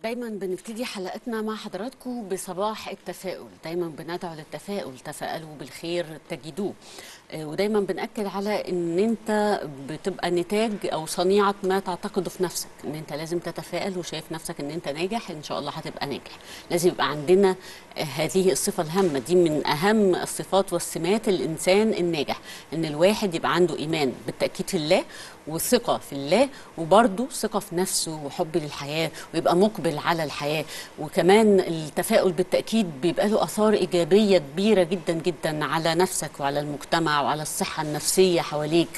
دايما بنبتدي حلقتنا مع حضراتكم بصباح التفاؤل دايما بندعو للتفاؤل تفاءلوا بالخير تجدوه آه، ودايما بنأكد على ان انت بتبقى نتاج او صنيعة ما تعتقده في نفسك ان انت لازم تتفائل وشايف نفسك ان انت ناجح ان شاء الله هتبقى ناجح لازم يبقى عندنا آه، هذه الصفة الهامة دي من اهم الصفات والسمات الانسان الناجح ان الواحد يبقى عنده ايمان بالتأكيد في الله وثقة في الله وبرضه ثقة في نفسه وحب للحياة ويبقى مقبل على الحياة وكمان التفاؤل بالتأكيد بيبقى له آثار إيجابية كبيرة جدا جدا على نفسك وعلى المجتمع وعلى الصحة النفسية حواليك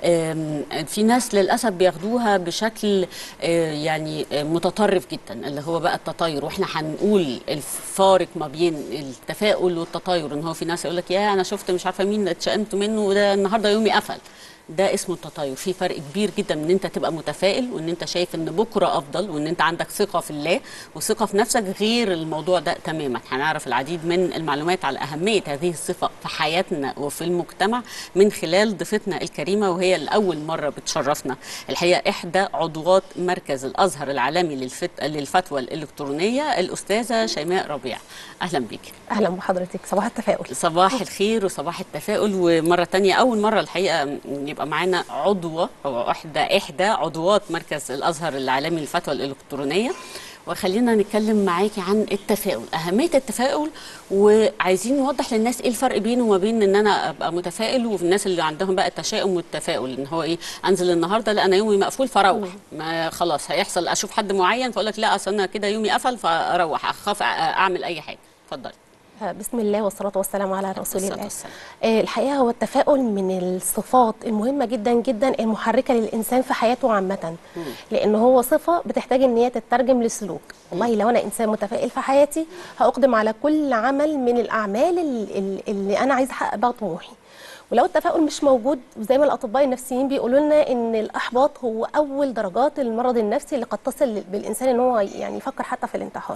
آم، في ناس للأسف بياخدوها بشكل آه، يعني آه، متطرف جدا اللي هو بقى التطاير واحنا هنقول الفارق ما بين التفاؤل والتطاير ان هو في ناس يقول لك يا انا شفت مش عارفه مين اتشائمت منه وده النهارده يومي قفل ده اسمه التطاير في فرق كبير جدا من ان انت تبقى متفائل وان انت شايف ان بكره افضل وان انت عندك ثقه في الله وثقه في نفسك غير الموضوع ده تماما هنعرف العديد من المعلومات على اهميه هذه الصفه في حياتنا وفي المجتمع من خلال ضيفتنا الكريمه وهي لاول مره بتشرفنا الحقيقه احدى عضوات مركز الازهر العالمي للفت... للفتوى الالكترونيه الاستاذه شيماء ربيع اهلا بيكي اهلا بحضرتك صباح التفاؤل صباح الخير وصباح التفاؤل ومرة تانية أول مرة الحقيقة يبقى معانا عضوة أو إحدى إحدى عضوات مركز الأزهر العالمي للفتوى الإلكترونية وخلينا نتكلم معاكي عن التفاؤل أهمية التفاؤل وعايزين نوضح للناس إيه الفرق بينه وما بين إن أنا أبقى متفائل وفي الناس اللي عندهم بقى التشاؤم والتفاؤل إن هو إيه أنزل النهاردة لا أنا يومي مقفول فأروح ما خلاص هيحصل أشوف حد معين فأقول لك لا أصل أنا كده يومي قفل فأروح أخاف أعمل أي حاجة اتفضلي آه، بسم الله والصلاة والسلام على رسول الصلاة الله والسلام. آه، الحقيقة هو التفاؤل من الصفات المهمة جدا جدا المحركة للإنسان في حياته عامة لأن هو صفة بتحتاج إن هي تترجم لسلوك والله لو أنا إنسان متفائل في حياتي هأقدم على كل عمل من الأعمال ال- ال- اللي أنا عايزة أحقق بها طموحي ولو التفاؤل مش موجود زي ما الاطباء النفسيين بيقولوا لنا ان الاحباط هو اول درجات المرض النفسي اللي قد تصل بالانسان ان هو يعني يفكر حتى في الانتحار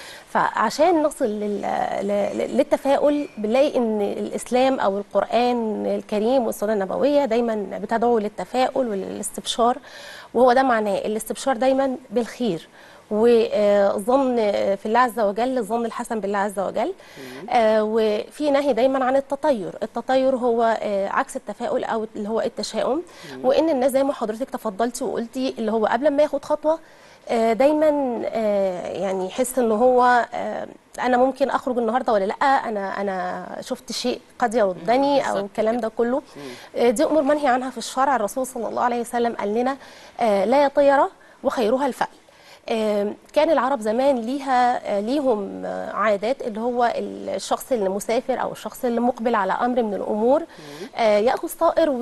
فعشان نصل لل- ل- للتفاؤل بنلاقي ان الاسلام او القران الكريم والسنه النبويه دايما بتدعو للتفاؤل وللاستبشار وهو ده معناه الاستبشار دايما بالخير والظن في الله عز وجل الظن الحسن بالله عز وجل آه، وفي نهي دايما عن التطير التطير هو آه، عكس التفاؤل او اللي هو التشاؤم وان الناس زي ما حضرتك تفضلتي وقلتي اللي هو قبل ما ياخد خطوه آه، دايما آه، يعني يحس ان هو آه، انا ممكن اخرج النهارده ولا لا انا انا شفت شيء قد يردني او بالظبط الكلام ده كله آه، دي امور منهي عنها في الشرع الرسول صلى الله عليه وسلم قال لنا آه، لا طيره وخيرها الفأل آم، كان العرب زمان ليها آه، ليهم آه، عادات اللي هو الشخص اللي مسافر او الشخص اللي مقبل على امر من الامور آه، ياخذ طائر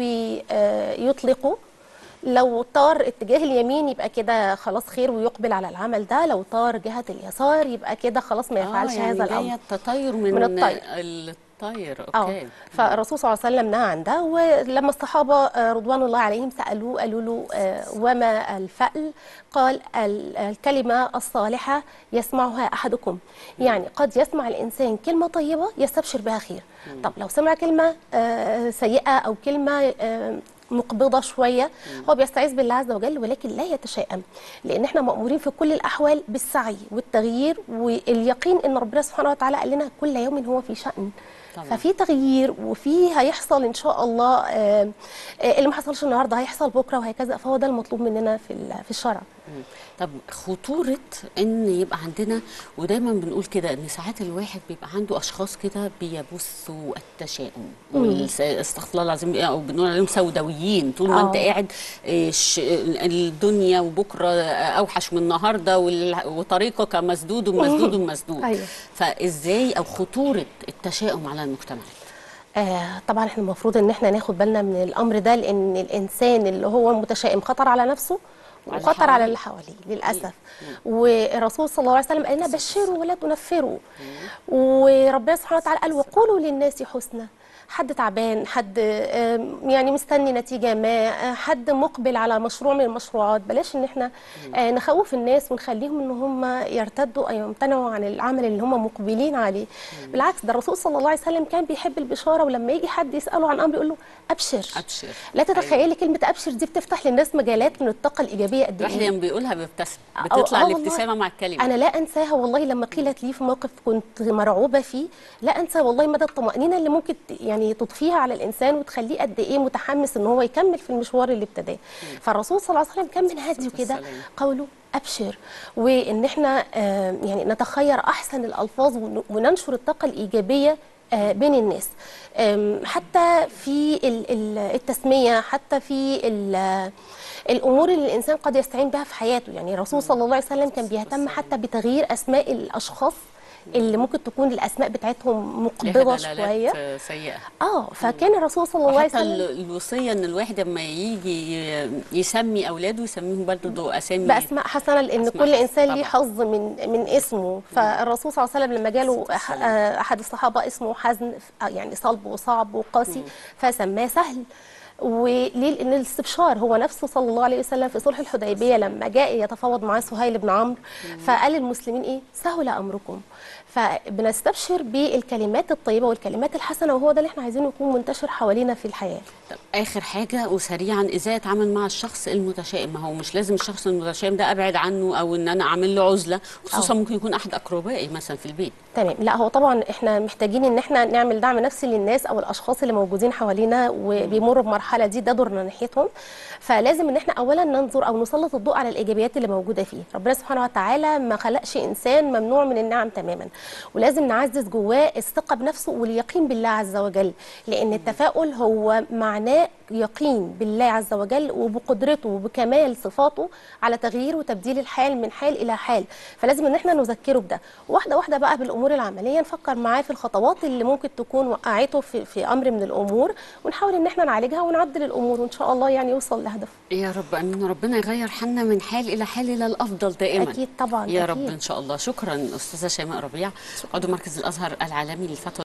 ويطلقه لو طار اتجاه اليمين يبقى كده خلاص خير ويقبل على العمل ده لو طار جهة اليسار يبقى كده خلاص ما يفعلش يعني هذا جاية الامر التطير من, من الطير. الطير اه اوكي فالرسول صلى الله عليه وسلم نهى عن ده ولما الصحابه آه، رضوان الله عليهم سالوه قالوا له آه، وما الفأل قال ال- الكلمه الصالحه يسمعها احدكم يعني قد يسمع الانسان كلمه طيبه يستبشر بها خير طب لو سمع كلمه آه، سيئه او كلمه آه، مقبضة شوية هو بيستعيذ بالله عز وجل ولكن لا يتشائم لأن احنا مأمورين في كل الأحوال بالسعي والتغيير واليقين أن ربنا سبحانه وتعالى قال لنا كل يوم هو في شأن طبعاً. ففي تغيير وفي هيحصل ان شاء الله آه، آه، اللي ما حصلش النهارده هيحصل بكره وهكذا فهو ده المطلوب مننا في ال- في الشرع مم. طب خطورة ان يبقى عندنا ودايما بنقول كده ان ساعات الواحد بيبقى عنده اشخاص كده بيبثوا التشاؤم والس- استغفر الله العظيم او بنقول عليهم سوداويين طول ما انت آه. قاعد آه، ش- الدنيا وبكره اوحش من النهارده وال- وطريقك مسدود مسدود مسدود أيوة. فازاي او خطورة التشاؤم على المجتمع آه طبعا احنا المفروض ان احنا ناخد بالنا من الامر ده لان الانسان اللي هو متشائم خطر على نفسه وعلى وخطر اللي على اللي حواليه للاسف والرسول صلى الله عليه وسلم قال لنا بشروا ولا تنفروا وربنا سبحانه وتعالى قال وقولوا للناس حسنى حد تعبان حد آم، يعني مستني نتيجه ما آه، حد مقبل على مشروع من المشروعات بلاش ان احنا آه، نخوف الناس ونخليهم ان هم يرتدوا او يمتنعوا عن العمل اللي هم مقبلين عليه بالعكس ده الرسول صلى الله عليه وسلم كان بيحب البشاره ولما يجي حد يساله عن امر يقول له ابشر ابشر لا تتخيلي كلمه ابشر دي بتفتح للناس مجالات من الطاقه الايجابيه قد الواحد ايه لما بيقولها بيبتسم آه، بتطلع آه والله. الابتسامه مع الكلمه انا لا انساها والله لما قيلت لي في موقف كنت مرعوبه فيه لا انسى والله مدى الطمانينه اللي ممكن ت- يعني تضفيها على الانسان وتخليه قد ايه متحمس ان هو يكمل في المشوار اللي ابتداه فالرسول صلى الله عليه وسلم كان من هديه كده والسلام. قوله ابشر وان احنا آه، يعني نتخير احسن الالفاظ ون- وننشر الطاقه الايجابيه آه، بين الناس آم، حتى في ال- ال- التسميه حتى في ال- الامور اللي الانسان قد يستعين بها في حياته يعني الرسول صلى الله عليه وسلم كان بيهتم حتى بتغيير اسماء الاشخاص اللي ممكن تكون الاسماء بتاعتهم ليها مقبضه دلالات، شويه آه، سيئه اه فكان الرسول صلى الله عليه وحتى ال- وسلم الوصيه ان الواحد لما يجي ي- يسمي اولاده يسميهم برضه اسامي باسماء حسنه لان أسماء كل حسنة انسان ليه طبعاً. حظ من من اسمه فالرسول صلى الله عليه وسلم لما جاله أح- آه، احد الصحابه اسمه حزن آه، يعني صلب وصعب وقاسي فسماه سهل وليه لان الاستبشار هو نفسه صلى الله عليه وسلم في صلح الحديبيه لما جاء يتفاوض معاه سهيل بن عمرو فقال للمسلمين ايه سهل امركم فبنستبشر بالكلمات الطيبه والكلمات الحسنه وهو ده اللي احنا عايزينه يكون منتشر حوالينا في الحياه طب اخر حاجه وسريعا ازاي اتعامل مع الشخص المتشائم ما هو مش لازم الشخص المتشائم ده ابعد عنه او ان انا اعمل له عزله خصوصا أه. ممكن يكون احد اقربائي مثلا في البيت تمام لا هو طبعا احنا محتاجين ان احنا نعمل دعم نفسي للناس او الاشخاص اللي موجودين حوالينا وبيمروا بمرحله دي ده دورنا ناحيتهم فلازم ان احنا اولا ننظر او نسلط الضوء على الايجابيات اللي موجوده فيه ربنا سبحانه وتعالى ما خلقش انسان ممنوع من النعم تماما ولازم نعزز جواه الثقه بنفسه واليقين بالله عز وجل لان التفاؤل هو معناه يقين بالله عز وجل وبقدرته وبكمال صفاته على تغيير وتبديل الحال من حال الى حال فلازم ان احنا نذكره بده واحده واحده بقى بالامور العمليه نفكر معاه في الخطوات اللي ممكن تكون وقعته في, في امر من الامور ونحاول ان احنا نعالجها ونعدل الامور وان شاء الله يعني يوصل لهدفه يا رب امين ربنا يغير حالنا من حال الى حال الى الافضل دائما اكيد طبعا يا أكيد. رب ان شاء الله شكرا استاذه شيماء ربيع عضو مركز الازهر العالمي للفتوى